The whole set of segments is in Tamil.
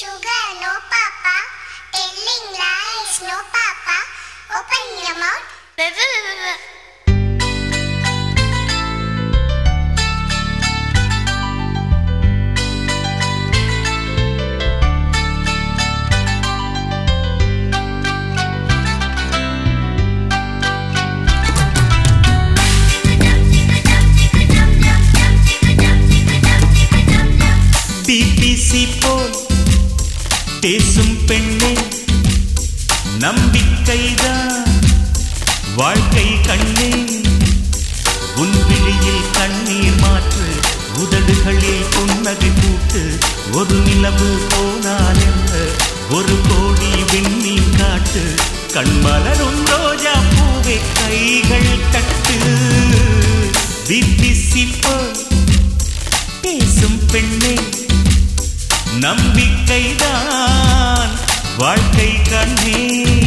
sugar, no papa. Telling lies, no papa. Open your mouth. BBC போல் பேசும் பெண்ணே நம்பிக்கைதான் வாழ்க்கை கண்ணே உன் விழியில் கண்ணீர் மாற்று உதடுகளில் புன்னகை பூட்டு ஒரு நிலவு போனால் என்ன ஒரு கோடி விண்மீன் காட்டு கண்மலரும் ரோஜா பூவை கைகள் தட்டு பிபிசி போல் பேசும் பெண்ணே நம்பிக்கைதான் வாழ்க்கை கண்ணே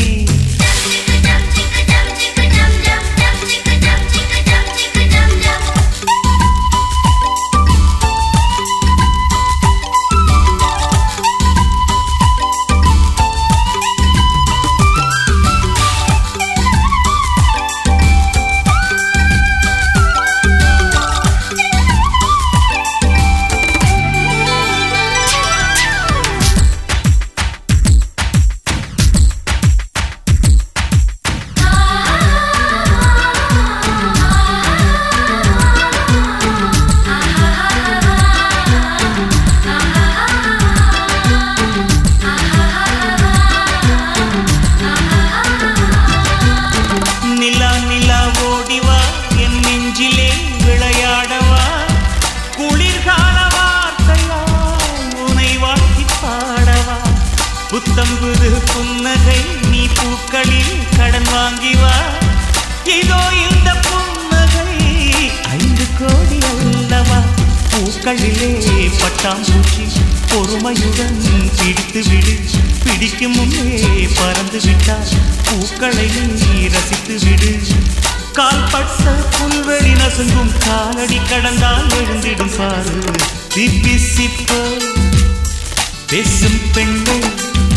நிலா நிலா ஓடிவா என் நெஞ்சிலே விளையாடவா குளிர்கால வார்த்தையால் உனை வாழ்த்தி பாடவா புத்தம் புது புன்னகை நீ பூக்களில் கடன் வாங்கி வா இதோ இந்த புன்னகை ஐந்து கோடி அல்லவா பூக்களிலே பட்டாம்பூச்சி பொறுமையுடன் பிடித்து விடு பிடிக்கும் முன்னே பறந்து விட்டால் பூக்களை நீ ரசித்து விடு கால்பட்ட புல்வெளி நசுங்கும் காலடி கடந்தால் எழுந்திடும் பாரு சிப்பி சிப்ப பேசும் பெண்கள்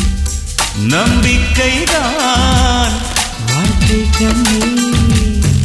நம்பிக்கைதான் வாழ்க்கை கண்ணீர்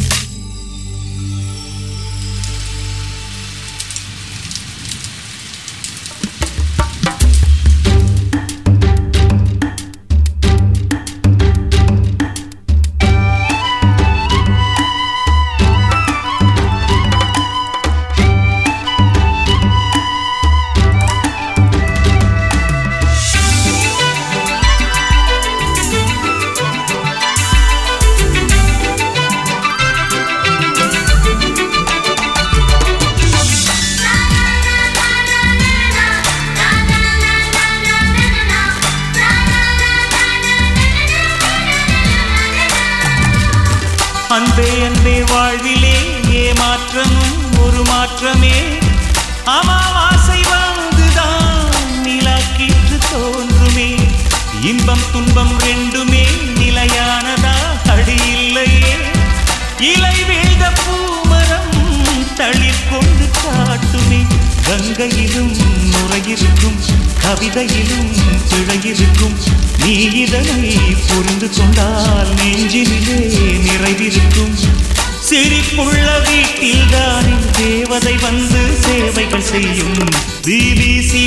அன்பே அன்பே வாழ்விலே ஏமாற்றமும் ஒரு மாற்றமே அமாவாசை வந்துதான் நிலாக்கிற்று தோன்றுமே இன்பம் துன்பம் ரெண்டுமே நிலையானதா அடி இல்லையே இலை வீழ்ந்த பூமரம் தளிர் கொண்டு காட்டுமே கங்கையிலும் நுரையிருக்கும் கவிதையிலும் பிழையிருக்கும் நீ இதனை புரிந்து கொண்டால் நெஞ்சினிலே நிறைவிருக்கும் சிரிப்புள்ள வீட்டில் தானே தேவதை வந்து சேவைகள் செய்யும் பிபிசி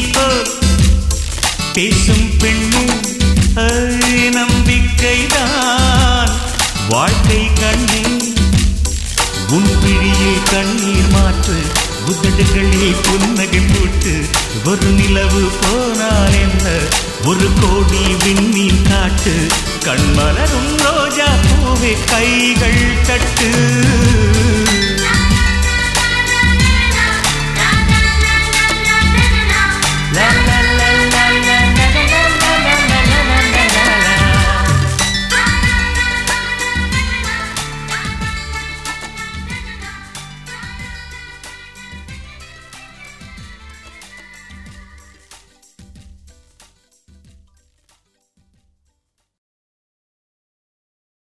பேசும் பெண்ணு ஐ, நம்பிக்கைதான் வாழ்க்கை கண்ணே உன் விழியில் கண்ணீர் மாற்று உதடுகளில் புன்னகை போட்டு ஒரு நிலவு போனால் என்ன ஒரு கோடி விண்மீன் காட்டு கண்மலரும் ரோஜா பூவே கைகள் தட்டு